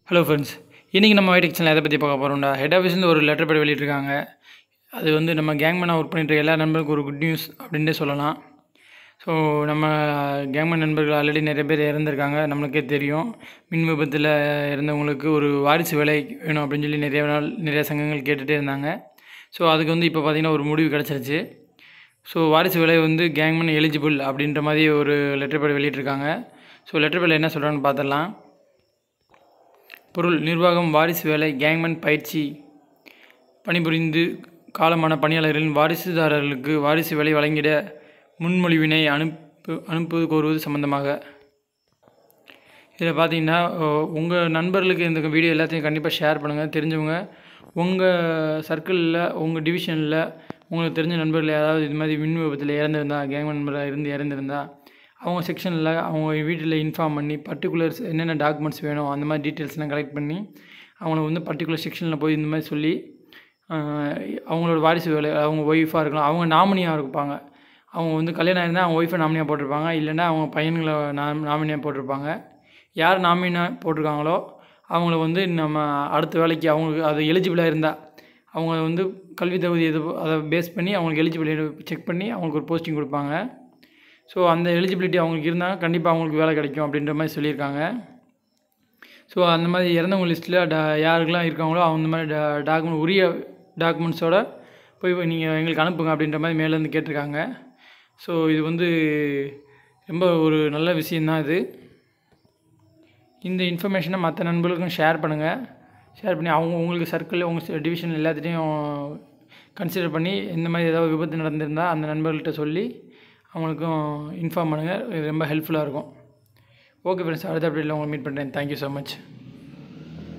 hello friends இன்றைக்கி நம்ம வைடெக் channel எதை பற்றி பார்க்க போகிறோம்டா ஹெட் ஆஃபீஸ்லேருந்து ஒரு லெட்டர் பேட் வெளியிட்டிருக்காங்க அது வந்து நம்ம கேங்மேனாக ஒர்க் பண்ணிட்டு இருக்க எல்லா நண்பருக்கும் ஒரு குட் நியூஸ் அப்படின்ட்டே சொல்லலாம் ஸோ நம்ம கேங்மேன் நண்பர்கள் ஆல்ரெடி நிறைய பேர் இறந்துருக்காங்க நம்மளுக்கே தெரியும் மின் விபத்தில் இறந்தவங்களுக்கு ஒரு வாரிசு வேலை வேணும் அப்படின்னு சொல்லி நிறைய நாள் நிறைய சங்கங்கள் கேட்டுகிட்டே இருந்தாங்க ஸோ அதுக்கு வந்து இப்போ பார்த்திங்கன்னா ஒரு முடிவு கிடச்சிருச்சு ஸோ வாரிசு வேலை வந்து கேங்மேன் எலிஜிபிள் அப்படின்ற மாதிரி ஒரு லெட்டர் பேட் வெளியிட்டிருக்காங்க ஸோ லெட்டர் பேடில் என்ன சொல்கிறான்னு பார்த்துடலாம் பொருள் நிர்வாகம் வாரிசு வேலை கேங்மேன் பயிற்சி பணிபுரிந்து காலமான பணியாளர்களின் வாரிசுதாரர்களுக்கு வாரிசு வேலை வழங்கிட முன்மொழிவினை அனுப்பு அனுப்புவது கோருவது சம்பந்தமாக இதில் பார்த்தீங்கன்னா உங்கள் நண்பர்களுக்கு இந்த வீடியோ எல்லாத்தையும் கண்டிப்பாக ஷேர் பண்ணுங்கள் தெரிஞ்சவங்க உங்கள் சர்க்கிளில் உங்கள் டிவிஷனில் உங்களுக்கு தெரிஞ்ச நண்பர்கள் யாராவது இது மாதிரி மின் விபத்தில் இறந்துருந்தா கேங் நண்பராக இருந்து இறந்துருந்தா அவங்க செக்ஷனில் அவங்க வீட்டில் இன்ஃபார்ம் பண்ணி பர்டிகுலர்ஸ் என்னென்ன டாக்குமெண்ட்ஸ் வேணும் அந்த மாதிரி டீட்டெயில்ஸ்லாம் கலெக்ட் பண்ணி அவங்கள வந்து பர்டிகுலர் செக்ஷனில் போய் இந்த மாதிரி சொல்லி அவங்களோட வாரிசு வேலை அவங்க ஒய்ஃபாக இருக்கலாம் அவங்க நாமினியாக இருப்பாங்க அவங்க வந்து கல்யாணம் இருந்தால் அவங்க ஒய்ஃபை நாமினியாக போட்டிருப்பாங்க இல்லைன்னா அவங்க பையன்களை நாம் நாமினியாக போட்டிருப்பாங்க யார் நாமினியாக போட்டிருக்காங்களோ அவங்கள வந்து நம்ம அடுத்த வேலைக்கு அவங்களுக்கு அது எலிஜிபிளாக இருந்தால் அவங்க வந்து கல்வி தகுதி எது அதை பேஸ் பண்ணி அவங்களுக்கு எலிஜிபிலிட்டி செக் பண்ணி அவங்களுக்கு ஒரு போஸ்டிங் கொடுப்பாங்க ஸோ அந்த எலிஜிபிலிட்டி அவங்களுக்கு இருந்தால் கண்டிப்பாக அவங்களுக்கு வேலை கிடைக்கும் அப்படின்ற மாதிரி சொல்லியிருக்காங்க ஸோ அந்த மாதிரி இறந்தவங்க லிஸ்ட்டில் டா யாருக்கெல்லாம் இருக்காங்களோ அந்த மாதிரி டா டாக்குமெண்ட் உரிய டாக்குமெண்ட்ஸோட போய் நீங்கள் எங்களுக்கு அனுப்புங்க அப்படின்ற மாதிரி மேலேருந்து கேட்டிருக்காங்க ஸோ இது வந்து ரொம்ப ஒரு நல்ல விஷயந்தான் இது இந்த இன்ஃபர்மேஷனை மற்ற நண்பர்களுக்கும் ஷேர் பண்ணுங்கள் ஷேர் பண்ணி அவங்க உங்களுக்கு சர்க்கிளில் உங்கள் டிவிஷன் எல்லாத்துட்டையும் கன்சிடர் பண்ணி இந்த மாதிரி ஏதாவது விபத்து நடந்திருந்தால் அந்த நண்பர்கள்ட்ட சொல்லி அவங்களுக்கும் இன்ஃபார்ம் பண்ணுங்கள் இது ரொம்ப ஹெல்ப்ஃபுல்லாக இருக்கும் ஓகே ஃப்ரெண்ட்ஸ் அடுத்த அப்டேட்டில் உங்களை மீட் பண்ணுறேன் தேங்க்யூ ஸோ மச்